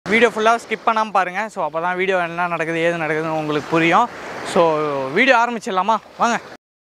Video ஃபுல்லாக skip பண்ணாமல் பாருங்கள் ஸோ அப்போ தான் வீடியோ என்ன நடக்குது ஏது நடக்குதுன்னு உங்களுக்கு புரியும் ஸோ வீடியோ ஆரம்பிச்சிடலாமா வாங்க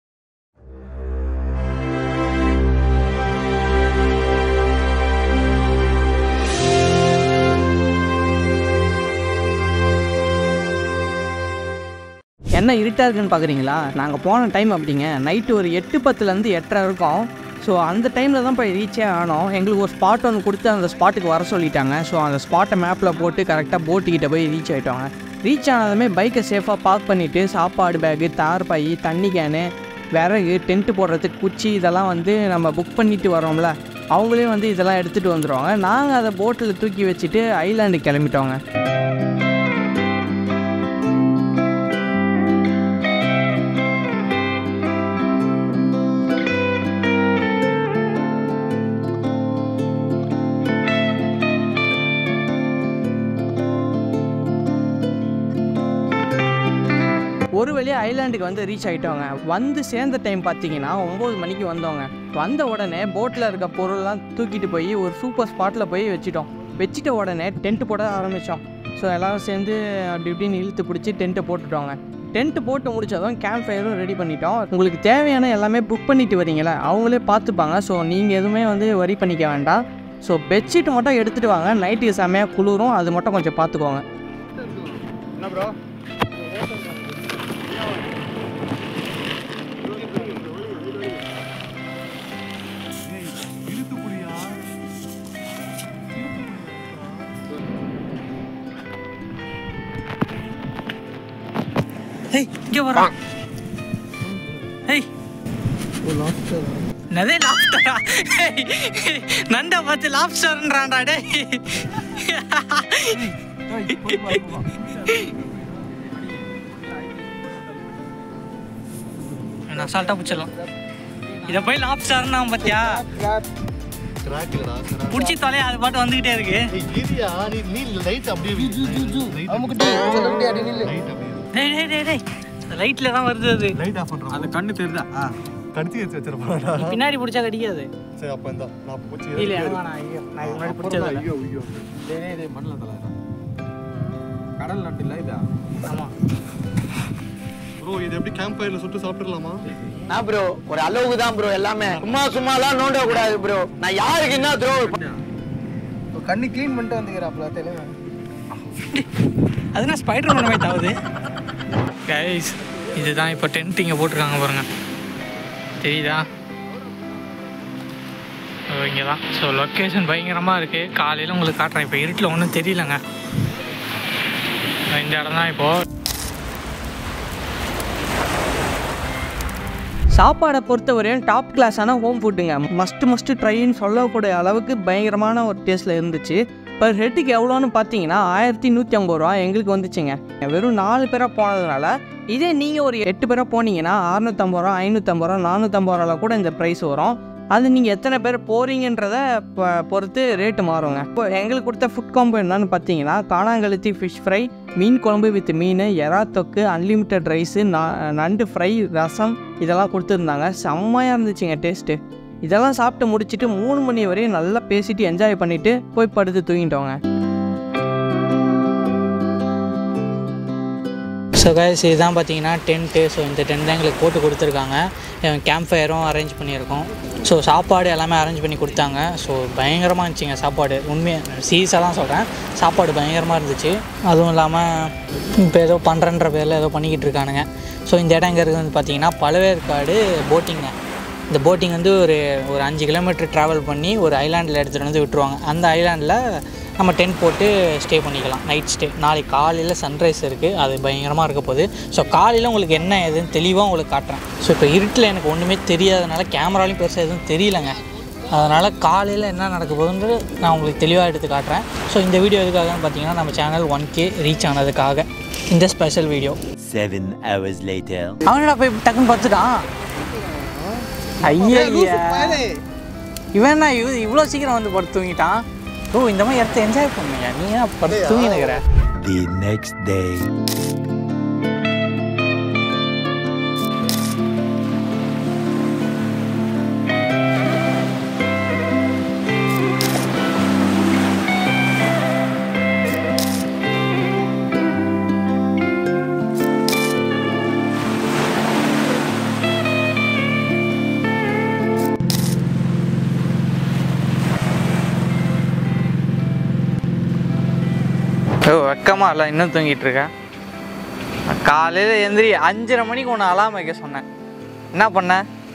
என்ன இருட்டாக இருக்குன்னு பார்க்குறீங்களா நாங்கள் போன டைம் அப்படிங்க நைட்டு ஒரு எட்டு பத்துலேருந்து எட்டரை இருக்கும் ஸோ அந்த டைமில் தான் போய் ரீச்சே ஆனோம் எங்களுக்கு ஒரு ஸ்பாட் ஒன்று கொடுத்து அந்த ஸ்பாட்டுக்கு வர சொல்லிட்டாங்க ஸோ அந்த ஸ்பாட்டை மேப்பில் போட்டு கரெக்டாக போட்டுக்கிட்ட போய் ரீச் ஆகிட்டோங்க ரீச் ஆனதுமே பைக்கை சேஃபாக பார்க் பண்ணிவிட்டு சாப்பாடு பேகு தார் பை தண்ணி கேனு விறகு டென்ட்டு போடுறதுக்கு குச்சி இதெல்லாம் வந்து நம்ம புக் பண்ணிட்டு வரோம்ல அவங்களே வந்து இதெல்லாம் எடுத்துகிட்டு வந்துடுவாங்க நாங்கள் அதை போட்டில் தூக்கி வச்சுட்டு ஐலாண்டுக்கு கிளம்பிட்டோங்க ஒரு வழியாக ஐலாண்டுக்கு வந்து ரீச் ஆகிட்டோங்க வந்து சேர்ந்த டைம் பார்த்தீங்கன்னா ஒம்பது மணிக்கு வந்தோங்க வந்த உடனே போட்டில் இருக்க பொருள்லாம் தூக்கிட்டு போய் ஒரு சூப்பர் ஸ்பாட்டில் போய் வச்சிட்டோம் வச்சிட்ட உடனே டென்ட் போட ஆரம்பித்தோம் ஸோ எல்லோரும் சேர்ந்து அப்படி இப்படின்னு இழுத்து பிடிச்சி டென்ட்டை போட்டுட்டோங்க டென்ட் போட்டு முடிச்சதும் கேம்ப் ஃபயரும் ரெடி பண்ணிட்டோம் உங்களுக்கு தேவையான எல்லாமே புக் பண்ணிட்டு வரீங்களா அவங்களே பார்த்துப்பாங்க ஸோ நீங்கள் எதுவுமே வந்து வரி பண்ணிக்க வேண்டாம் ஸோ பெட்ஷீட் மட்டும் எடுத்துகிட்டு வாங்க நைட்டுக்கு செம்மையாக குளிரும் அது மட்டும் கொஞ்சம் பார்த்துக்கோங்க என்ன ப்ரோ ஹேய் இங்கே வர ஹேய் நதே லாப்டரா நண்டை பார்த்து லாப்ஸ்டர்ன்றான்டா டேய் நான் அசால்ட்டாக பிடிச்சிடலாம் இதை போய் லாப்ஸ்டர்னா பார்த்தியா கிராக்லடா பிடிச்சி தொலையா அது பாட்டு வந்துக்கிட்டே இருக்கு இரியா நீ நீ லைட் அப்படியே அவங்ககிட்ட சொல்லிட்டு அடி நில்லு லைட் அப்படியே டேய் டேய் டேய் டேய் லைட்டில் தான் வருது அது லைட் ஆஃப் பண்றோம் அந்த கண்ணு தெரியுதா ஆ கடிச்சு வச்சு வச்சிருப்பாடா பின்னாடி பிடிச்சா கடிக்காது சரி அப்ப இந்த நான் பூச்சி இல்லை எனக்கு வேணாம் ஐயோ நான் இது முன்னாடி பிடிச்சது ஐயோ ஐயோ டேய் டேய், டேய் மண்ணில் தலை கடல் நட்டு இல்லை இதா ஆமாம் ப்ரோ இது எப்படி கேம்ப் ஃபயர்ல சுட்டு சாப்பிட்டுறலாமா நான் ப்ரோ ஒரு அளவுக்கு தான் ப்ரோ எல்லாமே சும்மா சும்மாலாம் நோண்ட கூடாது ப்ரோ நான் யாருக்கு என்ன த்ரோ கண்ணு க்ளீன் பண்ணிட்டு வந்துக்கிறாப்ல தெலுங்கு அது நான் ஸ்பைடர் மேன் மாதிரி ஆகுது கைஸ் இதுதான் இப்போ டென்ட் இங்கே போட்டிருக்காங்க பாருங்க தெரியுதா இங்கே தான் ஸோ லொக்கேஷன் பயங்கரமாக இருக்குது காலையில் உங்களுக்கு காட்டுறேன் இப்போ இருட்டில் ஒன்றும் தெரியலங்க இந்த இடம் தான் இப்போது சாப்பாடை பொறுத்தவரையும் டாப் கிளாஸான ஹோம் ஃபுட்டுங்க மஸ்ட் மஸ்ட் ட்ரைன்னு சொல்லக்கூடிய அளவுக்கு பயங்கரமான ஒரு டேஸ்ட்டில் இருந்துச்சு பர் ஹெட்டுக்கு எவ்வளோன்னு பார்த்தீங்கன்னா ஆயிரத்தி நூற்றி ஐம்பது ரூபா எங்களுக்கு வந்துச்சுங்க வெறும் நாலு பேராக போனதுனால இதே நீங்கள் ஒரு எட்டு பேராக போனீங்கன்னா அறநூற்றம்பது ரூபா ஐநூற்றம்பது ரூபா நானூற்றம்பது ரூபாவில் கூட இந்த ப்ரைஸ் வரும் அது நீங்கள் எத்தனை பேர் போகிறீங்கன்றத ப- பொறுத்து ரேட்டு மாறுங்க இப்போ எங்களுக்கு கொடுத்த ஃபுட் காம்போ என்னன்னு பார்த்தீங்கன்னா காணாங்கழுத்தி ஃபிஷ் ஃப்ரை மீன் குழம்பு வித் மீன் எறா தொக்கு அன்லிமிட்டெட் ரைஸு நண்டு ஃப்ரை ரசம் இதெல்லாம் கொடுத்துருந்தாங்க செம்மையாக இருந்துச்சுங்க டேஸ்ட்டு இதெல்லாம் சாப்பிட்டு முடிச்சிட்டு மூணு மணி வரையும் நல்லா பேசிட்டு என்ஜாய் பண்ணிட்டு போய் படுத்து தூங்கிட்டோங்க ஸோ கைஸ் இதுதான் பார்த்தீங்கன்னா டென்ட்டு ஸோ இந்த டென்ட் தான் எங்களுக்கு போட்டு கொடுத்துருக்காங்க கேம்ப் ஃபயரும் அரேஞ்ச் பண்ணியிருக்கோம் ஸோ சாப்பாடு எல்லாமே அரேஞ்ச் பண்ணி கொடுத்தாங்க ஸோ பயங்கரமாக இருந்துச்சுங்க சாப்பாடு உண்மையாக சீரியஸாக தான் சொல்கிறேன் சாப்பாடு பயங்கரமாக இருந்துச்சு அதுவும் இல்லாமல் இப்போ ஏதோ பண்ணுறன்ற பேரில் ஏதோ பண்ணிக்கிட்டு இருக்கானுங்க ஸோ இந்த இடம் எங்கே இருக்குது வந்து பார்த்தீங்கன்னா பழவேற்காடு போட்டிங்க இந்த போட்டிங் வந்து ஒரு ஒரு அஞ்சு கிலோமீட்டர் ட்ராவல் பண்ணி ஒரு ஐலாண்டில் எடுத்துகிட்டு வந்து விட்டுருவாங்க அந்த ஐலாண்டில் நம்ம டென்ட் போட்டு ஸ்டே பண்ணிக்கலாம் நைட் ஸ்டே நாளைக்கு காலையில் சன்ரைஸ் இருக்குது அது பயங்கரமாக இருக்க போகுது ஸோ காலையில் உங்களுக்கு என்ன ஏதுன்னு தெளிவாக உங்களுக்கு காட்டுறேன் ஸோ இப்போ இருட்டில் எனக்கு ஒன்றுமே தெரியாதனால கேமராலையும் பெருசாக எதுவும் தெரியலங்க அதனால் காலையில் என்ன நடக்க போகுதுன்றது நான் உங்களுக்கு தெளிவாக எடுத்து காட்டுறேன் ஸோ இந்த வீடியோ எதுக்காகன்னு பார்த்தீங்கன்னா நம்ம சேனல் ஒன் கே ரீச் ஆனதுக்காக இந்த special video Seven hours later. அவனடா போய் டக்குன்னு பார்த்துட்டான் ஐயா இவன் என்ன இவ இவ்வளோ சீக்கிரம் வந்து படுத்து தூங்கிட்டான் ஓ இந்த மாதிரி இடத்த என்ஜாய் பண்ணுங்க நீ ஏன் படுத்து தூங்கி நிற்கிற The next day. ஓ வெக்கமா இல்லை இன்னும் தூங்கிட்டு இருக்கேன் காலையில் எந்திரி அஞ்சரை மணிக்கு ஒன்று அலாம் வைக்க சொன்னேன் என்ன பண்ண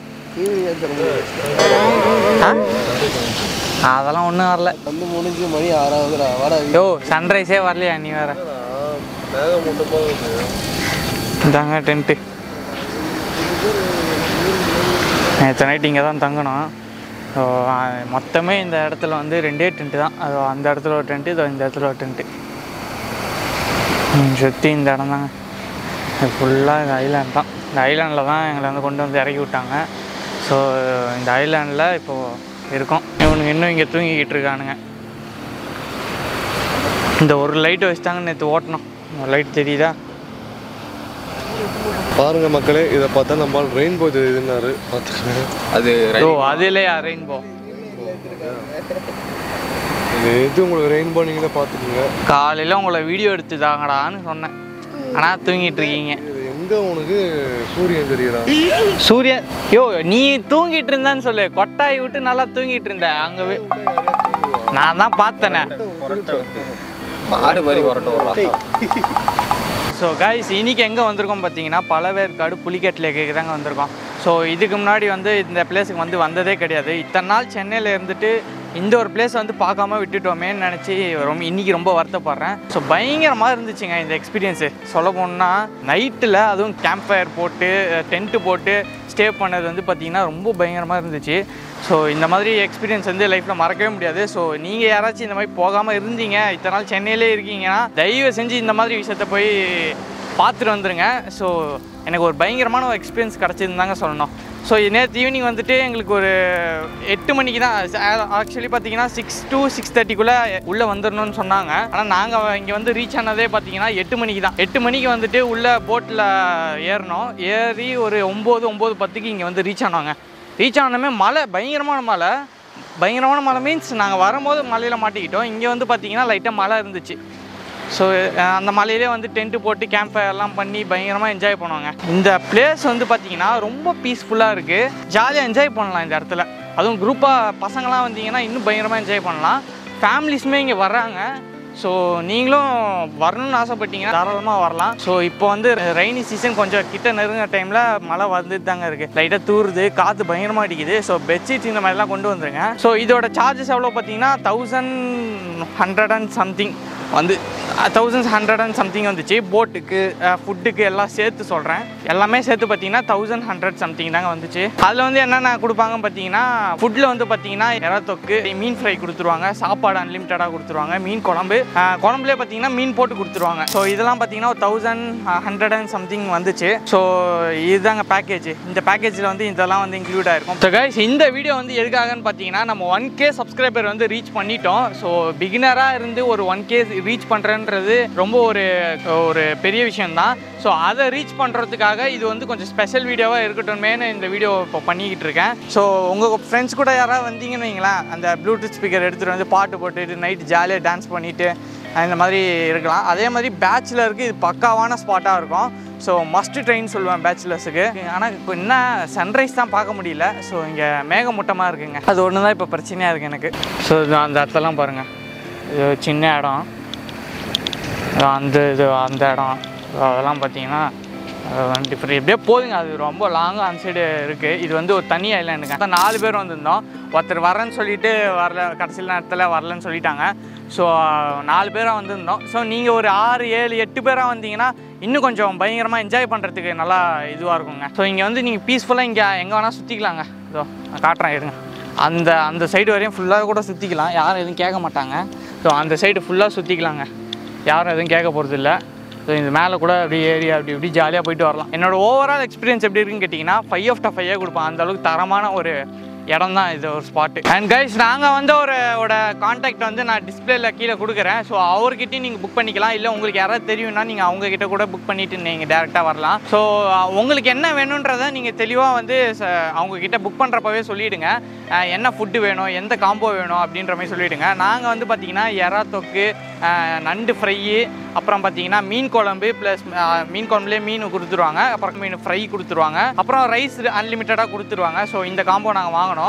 ஆ? அதெல்லாம் ஒன்றும் வரல வந்து முடிஞ்சு மணி ஆறாவதுடா வாடா யோ சன்ரைஸே வரலையா நீ வேற மேகம் மட்டும் போகுது இந்தாங்க டென்ட்டு நேற்று நைட் இங்கே தான் தங்கணும் ஸோ மொத்தமே இந்த இடத்துல வந்து ரெண்டே டென்ட்டு தான் அது அந்த இடத்துல ஒரு டென்ட்டு இது இந்த இடத்துல ஒரு டென்ட்டு சுற்றி இந்த இடம் தாங்க இது ஃபுல்லாக இந்த ஐலாண்ட் தான் இந்த ஐலாண்டில் தான் எங்களை வந்து கொண்டு வந்து இறக்கி விட்டாங்க ஸோ இந்த ஐலாண்டில் இப்போது இருக்கோம் இவனுங்க இன்னும் இங்கே தூங்கிக்கிட்டு இருக்கானுங்க இந்த ஒரு லைட்டை வச்சுட்டாங்க நேற்று ஓட்டணும் லைட் தெரியுதா பாருங்க மக்களே இதை பார்த்தா நம்ம ரெயின்போ தெரியுதுன்னாரு பார்த்துக்கங்க அது ஓ அதுலயா ரெயின்போ இது எது உங்களுக்கு ரெயின்போ நீங்களே பார்த்துக்குங்க காலையில் உங்களை வீடியோ எடுத்து தாங்கடான்னு சொன்னேன் ஆனால் தூங்கிட்டு இருக்கீங்க இது எங்க உனக்கு சூரியன் தெரியுதா சூரியன் யோ நீ தூங்கிட்டு இருந்தான்னு சொல்லு கொட்டாய் விட்டு நல்லா தூங்கிட்டு இருந்த அங்கே நான் தான் பார்த்தேனே மாடு மாதிரி வரட்டும் ஒரு ராசா. ஸோ கைஸ் இன்னைக்கு எங்கே வந்திருக்கோம் பார்த்தீங்கன்னா பழவேற்காடு புலிக்கட் லேக்குக்கு தாங்க வந்திருக்கோம் ஸோ இதுக்கு முன்னாடி வந்து இந்த பிளேஸுக்கு வந்து வந்ததே கிடையாது இத்தனை நாள் சென்னையில் இருந்துட்டு இந்த ஒரு பிளேஸ் வந்து பார்க்காம விட்டுட்டோமேன்னு நினச்சி ரொம்ப இன்னைக்கு ரொம்ப வருத்தப்படுறேன் ஸோ பயங்கரமாக இருந்துச்சுங்க இந்த எக்ஸ்பீரியன்ஸு சொல்ல போனால் நைட்டில் அதுவும் கேம்ப் ஃபயர் போட்டு டென்ட்டு போட்டு ஸ்டே பண்ணது வந்து பார்த்திங்கன்னா ரொம்ப பயங்கரமாக இருந்துச்சு ஸோ இந்த மாதிரி எக்ஸ்பீரியன்ஸ் வந்து லைஃப்பில் மறக்கவே முடியாது ஸோ நீங்கள் யாராச்சும் இந்த மாதிரி போகாமல் இருந்தீங்க இத்தனை நாள் சென்னையிலே இருக்கீங்கன்னா தயவு செஞ்சு இந்த மாதிரி விஷயத்த போய் பார்த்துட்டு வந்துருங்க ஸோ எனக்கு ஒரு பயங்கரமான ஒரு எக்ஸ்பீரியன்ஸ் கிடச்சிதுன்னு தாங்க சொல்லணும் ஸோ நேற்று ஈவினிங் வந்துட்டு எங்களுக்கு ஒரு எட்டு மணிக்கு தான் ஆக்சுவலி பார்த்தீங்கன்னா சிக்ஸ் டு சிக்ஸ் தேர்ட்டிக்குள்ளே உள்ளே வந்துடணும்னு சொன்னாங்க ஆனால் நாங்கள் இங்கே வந்து ரீச் ஆனதே பார்த்தீங்கன்னா எட்டு மணிக்கு தான் எட்டு மணிக்கு வந்துட்டு உள்ளே போட்டில் ஏறினோம் ஏறி ஒரு ஒம்பது ஒம்பது பத்துக்கு இங்கே வந்து ரீச் ஆனாங்க ரீச் ஆனமே மழை பயங்கரமான மழை பயங்கரமான மழை மீன்ஸ் நாங்கள் வரும்போது மலையில் மாட்டிக்கிட்டோம் இங்கே வந்து பார்த்தீங்கன்னா லைட்டாக மழை இருந்துச்சு ஸோ அந்த மலையிலே வந்து டென்ட்டு போட்டு கேம்ப் ஃபயர்லாம் பண்ணி பயங்கரமாக என்ஜாய் பண்ணுவாங்க இந்த பிளேஸ் வந்து பார்த்தீங்கன்னா ரொம்ப பீஸ்ஃபுல்லாக இருக்குது ஜாலியாக என்ஜாய் பண்ணலாம் இந்த இடத்துல அதுவும் குரூப்பாக பசங்களாம் வந்தீங்கன்னா இன்னும் பயங்கரமாக என்ஜாய் பண்ணலாம் ஃபேமிலிஸுமே இங்கே வர்றாங்க ஸோ நீங்களும் வரணும்னு ஆசைப்பட்டீங்கன்னா தாராளமாக வரலாம் ஸோ இப்போ வந்து ரெய்னி சீசன் கொஞ்சம் கிட்ட நெருங்கின டைமில் மழை வந்துட்டு தாங்க இருக்குது லைட்டாக தூருது காற்று பயங்கரமாக அடிக்குது ஸோ பெட்ஷீட்ஸ் இந்த மாதிரிலாம் கொண்டு வந்துருங்க ஸோ இதோட சார்ஜஸ் எவ்வளோ பார்த்தீங்கன்னா தௌசண்ட் ஹண்ட்ரட் அண்ட் சம்திங் வந்து தௌசண்ட் ஹண்ட்ரட் அண்ட் சம்திங் வந்துச்சு போட்டுக்கு ஃபுட்டுக்கு எல்லாம் சேர்த்து சொல்கிறேன் எல்லாமே சேர்த்து பார்த்தீங்கன்னா தௌசண்ட் ஹண்ட்ரட் சம்திங் தாங்க வந்துச்சு அதில் வந்து என்னென்ன கொடுப்பாங்க பார்த்தீங்கன்னா ஃபுட்டில் வந்து பார்த்தீங்கன்னா இறா தொக்கு மீன் ஃப்ரை கொடுத்துருவாங்க சாப்பாடு அன்லிமிட்டடாக கொடுத்துருவாங்க மீன் குழம்பு அஹ், குழம்புலேயே பார்த்தீங்கன்னா மீன் போட்டு கொடுத்துருவாங்க ஸோ இதெல்லாம் பார்த்தீங்கன்னா ஒரு தௌசண்ட் ஹண்ட்ரட் அண்ட் சம்திங் வந்துச்சு ஸோ இதுதாங்க பேக்கேஜ் இந்த பேக்கேஜில் வந்து இதெல்லாம் வந்து இன்க்ளூட் ஆயிருக்கும் ஸோ கைஸ் இந்த வீடியோ வந்து எதுக்காகன்னு பார்த்தீங்கன்னா நம்ம ஒன் கே சப்ஸ்கிரைபர் வந்து ரீச் பண்ணிட்டோம் ஸோ பிகினராக இருந்து ஒரு ஒன் கே ரீச் பண்ணுறன்றது ரொம்ப ஒரு ஒரு பெரிய விஷயம்தான் ஸோ அதை ரீச் பண்ணுறதுக்காக இது வந்து கொஞ்சம் ஸ்பெஷல் வீடியோவாக இருக்கட்டும்னு இந்த வீடியோ இப்போ பண்ணிக்கிட்டு இருக்கேன் ஸோ உங்கள் ஃப்ரெண்ட்ஸ் கூட யாராவது வந்தீங்கன்னு வைங்களேன் அந்த ப்ளூடூத் ஸ்பீக்கர் எடுத்துகிட்டு வந்து பாட்டு போட்டுட்டு நைட்டு ஜாலியாக டான்ஸ் பண்ணிவிட்டு இந்த மாதிரி இருக்கலாம் அதே மாதிரி பேச்சுலருக்கு இது பக்காவான ஸ்பாட்டாக இருக்கும் ஸோ மஸ்ட் ட்ரெயின் சொல்லுவேன் பேச்சுலர்ஸுக்கு ஆனால் இப்போ என்ன சன்ரைஸ் தான் பார்க்க முடியல ஸோ இங்கே மேகமூட்டமாக இருக்குங்க அது ஒன்று தான் இப்போ பிரச்சனையாக இருக்குது எனக்கு ஸோ அந்த இடத்தெல்லாம் பாருங்கள் இது சின்ன இடம் இது அந்த இது அந்த இடம் அதெல்லாம் பார்த்தீங்கன்னா டிஃப்ரெண்ட் எப்படியே போதுங்க அது ரொம்ப லாங்காக அந்த சைடு இருக்குது இது வந்து ஒரு தனி ஐலாண்டுங்க அதான் நாலு பேர் வந்திருந்தோம் ஒருத்தர் வரேன்னு சொல்லிட்டு வரல கடைசியில் நேரத்தில் வரலன்னு சொல்லிட்டாங்க ஸோ நாலு பேராக வந்திருந்தோம் ஸோ நீங்கள் ஒரு ஆறு ஏழு எட்டு பேராக வந்தீங்கன்னா இன்னும் கொஞ்சம் பயங்கரமாக என்ஜாய் பண்ணுறதுக்கு நல்லா இதுவாக இருக்குங்க ஸோ இங்கே வந்து நீங்கள் பீஸ்ஃபுல்லாக இங்கே எங்கே வேணால் சுற்றிக்கலாங்க இதோ நான் காட்டுறேன் இருங்க அந்த அந்த சைடு வரையும் ஃபுல்லாக கூட சுற்றிக்கலாம் யாரும் எதுவும் கேட்க மாட்டாங்க ஸோ அந்த சைடு ஃபுல்லாக சுற்றிக்கலாங்க யாரும் எதுவும் கேட்க போகிறது இல்லை ஸோ இந்த மேலே கூட அப்படி ஏறி அப்படி இப்படி ஜாலியாக போயிட்டு வரலாம் என்னோட ஓவரால் எக்ஸ்பீரியன்ஸ் எப்படி இருக்குன்னு கேட்டிங்கன்னா ஃபைவ் ஆஃப்டர் ஃபைவே கொடுப்பேன் அந்த அளவுக்கு தரமான ஒரு இடம் தான் இது ஒரு ஸ்பாட்டு அண்ட் கைஸ் நாங்கள் வந்து ஒரு ஓட காண்டாக்ட் வந்து நான் டிஸ்பிளேல கீழே கொடுக்குறேன் ஸோ அவர்கிட்டயும் நீங்கள் புக் பண்ணிக்கலாம் இல்லை உங்களுக்கு யாராவது தெரியும்னா நீங்கள் அவங்க கிட்ட கூட புக் பண்ணிட்டு நீங்கள் டேரெக்டாக வரலாம் ஸோ உங்களுக்கு என்ன வேணுன்றதை நீங்கள் தெளிவாக வந்து ச- அவங்க கிட்ட புக் பண்ணுறப்பவே சொல்லிவிடுங்க என்ன ஃபுட்டு வேணும் எந்த காம்போ வேணும் அப்படின்ற மாதிரி சொல்லிவிடுங்க நாங்கள் வந்து பார்த்தீங்கன்னா எறா தொக்கு அஹ், நண்டு ஃப்ரையு அப்புறம் பார்த்தீங்கன்னா மீன் குழம்பு ப்ளஸ் மீன் குழம்புலேயே மீன் கொடுத்துருவாங்க அப்புறம் மீன் ஃப்ரை கொடுத்துருவாங்க அப்புறம் ரைஸ் அன்லிமிட்டடாக கொடுத்துருவாங்க ஸோ இந்த காம்போ நாங்கள் வாங்கினோம்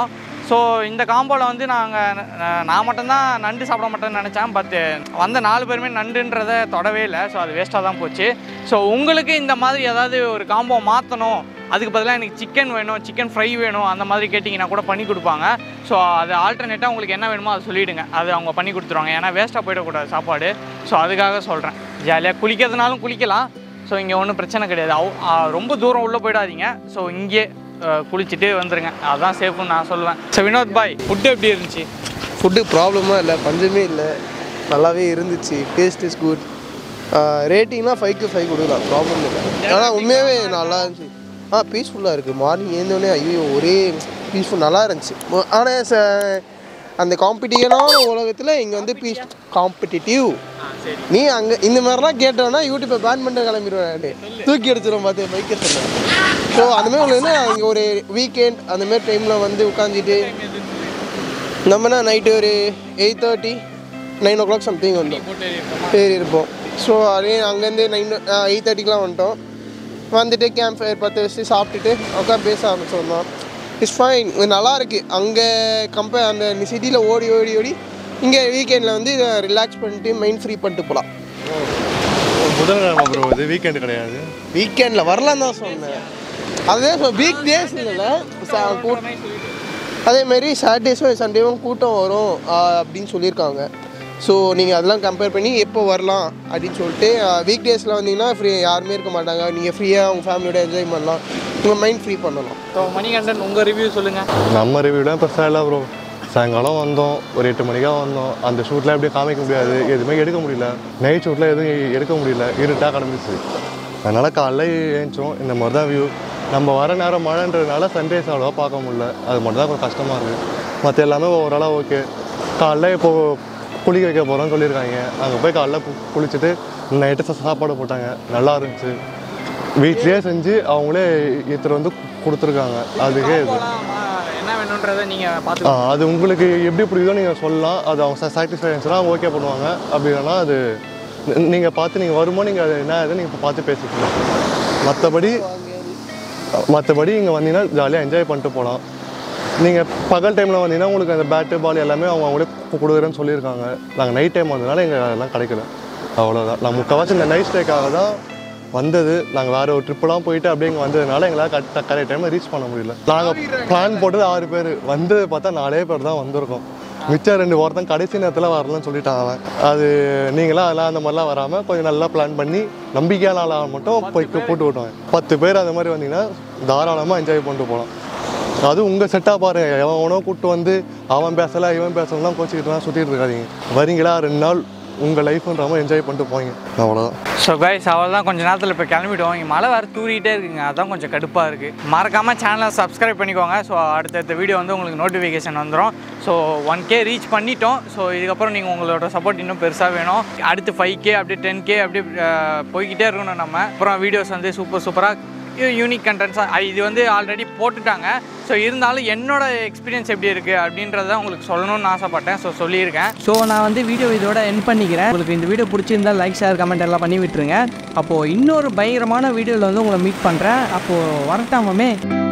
ஸோ இந்த காம்போவில் வந்து நாங்கள் நான் மட்டும்தான் நண்டு சாப்பிட மாட்டேன்னு நினச்சேன் பட் வந்த நாலு பேருமே நண்டுன்றதை தொடவே இல்லை ஸோ அது வேஸ்ட்டாக தான் போச்சு ஸோ உங்களுக்கு இந்த மாதிரி ஏதாவது ஒரு காம்போ மாற்றணும் அதுக்கு பதிலாக எனக்கு சிக்கன் வேணும் சிக்கன் ஃப்ரை வேணும் அந்த மாதிரி கேட்டிங்கன்னா கூட பண்ணி கொடுப்பாங்க ஸோ அது ஆல்டர்னேட்டாக உங்களுக்கு என்ன வேணுமோ அதை சொல்லிவிடுங்க அது அவங்க பண்ணி கொடுத்துருவாங்க ஏன்னா வேஸ்ட்டாக போயிடக்கூடாது சாப்பாடு ஸோ அதுக்காக சொல்கிறேன் ஜாலியாக குளிக்கிறதுனாலும் குளிக்கலாம் ஸோ இங்கே ஒன்றும் பிரச்சனை கிடையாது அவ்- ஆ, ரொம்ப தூரம் உள்ளே போயிடாதீங்க ஸோ இங்கே அஹ், குளிச்சுட்டு வந்துருங்க அதுதான் சேஃப்னு நான் சொல்லுவேன் ஸோ வினோத் பாய் ஃபுட்டு எப்படி இருந்துச்சு ஃபுட்டு ப்ராப்ளமாக இல்லை பஞ்சமே இல்லை நல்லாவே இருந்துச்சு டேஸ்ட் இஸ் குட் ரேட்டிங்லாம் ஃபைவ்க்கு ஃபைவ் கொடுக்கலாம் ப்ராப்ளம் இல்லை ஆனால் உண்மையாகவே நல்லா இருந்துச்சு ஆ பீஸ்ஃபுல்லாக இருக்குது மார்னிங் ஏந்தோடனே ஐயோ ஒரே பீஸ்ஃபுல் நல்லா இருந்துச்சு ஆனால் ச அந்த காம்படிட்டிவான உலகத்தில் இங்கே வந்து பீஸ் காம்படிட்டிவ் நீ அங்கே இந்த மாதிரிலாம் கேட்டோன்னா யூடியூப்பை பேன் பண்ணிட்டு கிளம்பிடுவேன் தூக்கி எடுத்துரும் பார்த்து பைக்கை சொன்னேன் ஸோ அந்த மாதிரி உங்களுக்கு என்ன அங்கே ஒரு வீக்கெண்ட் அந்த மாதிரி டைமில் வந்து உட்காந்துட்டு நம்மனா நைட்டு ஒரு eight thirty nine o'clock something வந்தோம் ஏறி இருப்போம் ஸோ அதே அங்கேருந்து நைன் எயிட் தேர்ட்டிக்கெலாம் வந்துட்டோம் வந்துட்டு கேம்ப் ஃபயர் பற்ற வச்சு சாப்பிட்டுட்டு உட்காந்து பேச ஆரம்பிச்சோம் தான் இட்ஸ் ஃபைன் இது நல்லா இருக்கு அங்கே கம்பேர் அந்த சிட்டியில் ஓடி ஓடி ஓடி இங்கே வீக்கெண்டில் வந்து இதை ரிலாக்ஸ் பண்ணிட்டு மைண்ட் ஃப்ரீ பண்ணிட்டு போகலாம் புதன்கிழமை ப்ரோ இது வீக்கெண்டு கிடையாது வீக்கெண்டில் வரலாம் தான் சொன்னேன் அதுதான் வீக் டேஸ் இல்லை அதேமாரி சாட்டர்டேஸும் சண்டேவும் கூட்டம் வரும் ஆஹ் அப்படின்னு சொல்லியிருக்காங்க ஸோ நீங்கள் அதெல்லாம் கம்பேர் பண்ணி எப்போ வரலாம் அப்படின்னு சொல்லிட்டு வீக் டேஸில் வந்தீங்கன்னா ஃப்ரீ யாருமே இருக்க மாட்டாங்க நீங்கள் ஃப்ரீயாக உங்கள் ஃபேமிலியோட என்ஜாய் பண்ணலாம் உங்கள் மைண்ட் ஃப்ரீ பண்ணலாம் ஸோ மணிகண்டன் உங்கள் ரிவ்யூ சொல்லுங்கள் நம்ம ரிவ்யூலாம் பெருசாக இல்லை ப்ரோ சாயங்காலம் வந்தோம் ஒரு எட்டு மணிக்காக வந்தோம் அந்த ஷூட்லாம் எப்படியும் காமிக்க முடியாது எதுவுமே எடுக்க முடியல நைட் ஷூட்டில் எதுவும் எ- எடுக்க முடியல இருட்டாக கிடந்துச்சு அதனால் காலைல ஏஞ்சோம் இந்த மாதிரி தான் வியூ நம்ம வர நேரம் மழைன்றதுனால சன்ரைஸ் அவ்வளோவா பார்க்க முடியல அது மட்டும் தான் கொஞ்சம் கஷ்டமாக இருக்குது மற்ற எல்லாமே ஓவராலாக ஓகே காலைல இப்போது குளிக்க வைக்க போகிறோம்னு சொல்லியிருக்காங்க அங்கே போய் காலைல கு- குளிச்சுட்டு நைட்டு சாப்பாடு போட்டாங்க நல்லா இருந்துச்சு வீட்லேயே செஞ்சு அவங்களே இத்தர் வந்து கொடுத்துருக்காங்க அதுக்கே இது என்ன வேணுன்றதை நீங்கள் ஆ, பார்த்து அது உங்களுக்கு எப்படி பிடிக்குதோ நீங்கள் சொல்லலாம் அது அவங்க சாட்டிஸ்ஃபை ஆச்சுன்னா அவங்க ஓகே பண்ணுவாங்க அப்படி இல்லைன்னா அது நீங்கள் பார்த்து நீங்கள் வருமோ நீங்கள் அது என்ன இது நீங்கள் பார்த்து பேசிக்கலாம் மற்றபடி மற்றபடி இங்கே வந்தீங்கன்னா ஜாலியாக என்ஜாய் பண்ணிட்டு போகலாம் நீங்கள் பகல் டைமில் வந்தீங்கன்னா உங்களுக்கு அந்த பேட்டு பால் எல்லாமே அவங்க அவங்களே கு- கொடுக்குறேன்னு சொல்லியிருக்காங்க நாங்கள் நைட் டைம் வந்ததுனால எங்கள் அதெல்லாம் கிடைக்கல அவ்வளோதான் நான் முக்கால்வாசி இந்த நைட் ஸ்டேக்காக தான் வந்தது நாங்கள் வேறு ஒரு ட்ரிப்பெல்லாம் போயிட்டு அப்படியே இங்கே வந்ததுனால எங்களால் கரெக்டாக கரெக்ட் டைமில் ரீச் பண்ண முடியல நாங்கள் பிளான் போட்டது ஆறு பேர் வந்தது பார்த்தா நாலே பேர் தான் வந்திருக்கோம் மிச்சம் ரெண்டு ஒருத்தன் கடைசி நேரத்தில் வரலன்னு சொல்லிட்டான் அவன் அது நீங்களாம் அதெல்லாம் அந்த மாதிரிலாம் வராமல் கொஞ்சம் நல்லா பிளான் பண்ணி நம்பிக்கையான ஆளாக மட்டும் போய் போட்டு விட்டுவாங்க பத்து பேர் அந்த மாதிரி வந்தீங்கன்னா தாராளமாக என்ஜாய் பண்ணிட்டு போகலாம் அது உங்கள் செட்டாக பாரு எவனோ கூப்பிட்டு வந்து அவன் பேசலை இவன் பேசலாம் கோச்சிக்கிட்டுலாம் சுற்றிட்டு இருக்காதீங்க வரீங்களா ரெண்டு நாள் உங்கள் லைஃப்ன்ற மாதிரி என்ஜாய் பண்ணிட்டு போங்க அவ்வளோதான் ஸோ கைஸ் அவள் தான் கொஞ்சம் நேரத்தில் இப்போ கிளம்பிடுவோம் இங்கே மழை வேறு தூரிகிட்டே இருக்குங்க அதான் கொஞ்சம் கடுப்பாக இருக்குது மறக்காமல் சேனலை சப்ஸ்கிரைப் பண்ணிக்கோங்க ஸோ அடுத்தடுத்த வீடியோ வந்து உங்களுக்கு நோட்டிஃபிகேஷன் வந்துடும் ஸோ ஒன் கே ரீச் பண்ணிட்டோம் ஸோ இதுக்கப்புறம் நீங்கள் உங்களோட சப்போர்ட் இன்னும் பெருசாக வேணும் அடுத்து ஃபைவ் கே அப்படியே டென் கே அப்படியே அஹ், போய்க்கிட்டே இருக்கணும் நம்ம அப்புறம் வீடியோஸ் வந்து சூப்பர் சூப்பராக யூனிக் கண்டென்ட்ஸாக இது வந்து ஆல்ரெடி போட்டுட்டாங்க ஸோ இருந்தாலும் என்னோட எக்ஸ்பீரியன்ஸ் எப்படி இருக்குது அப்படின்றத உங்களுக்கு சொல்லணும்னு ஆசைப்பட்டேன் ஸோ சொல்லியிருக்கேன் ஸோ நான் வந்து வீடியோ இதோட என் பண்ணிக்கிறேன் உங்களுக்கு இந்த வீடியோ பிடிச்சிருந்தா லைக் ஷேர் கமெண்ட் எல்லாம் பண்ணி விட்டுருங்க அப்போது இன்னொரு பயங்கரமான வீடியோவில் வந்து உங்களை மீட் பண்ணுறேன் அப்போது வரட்டாமாமே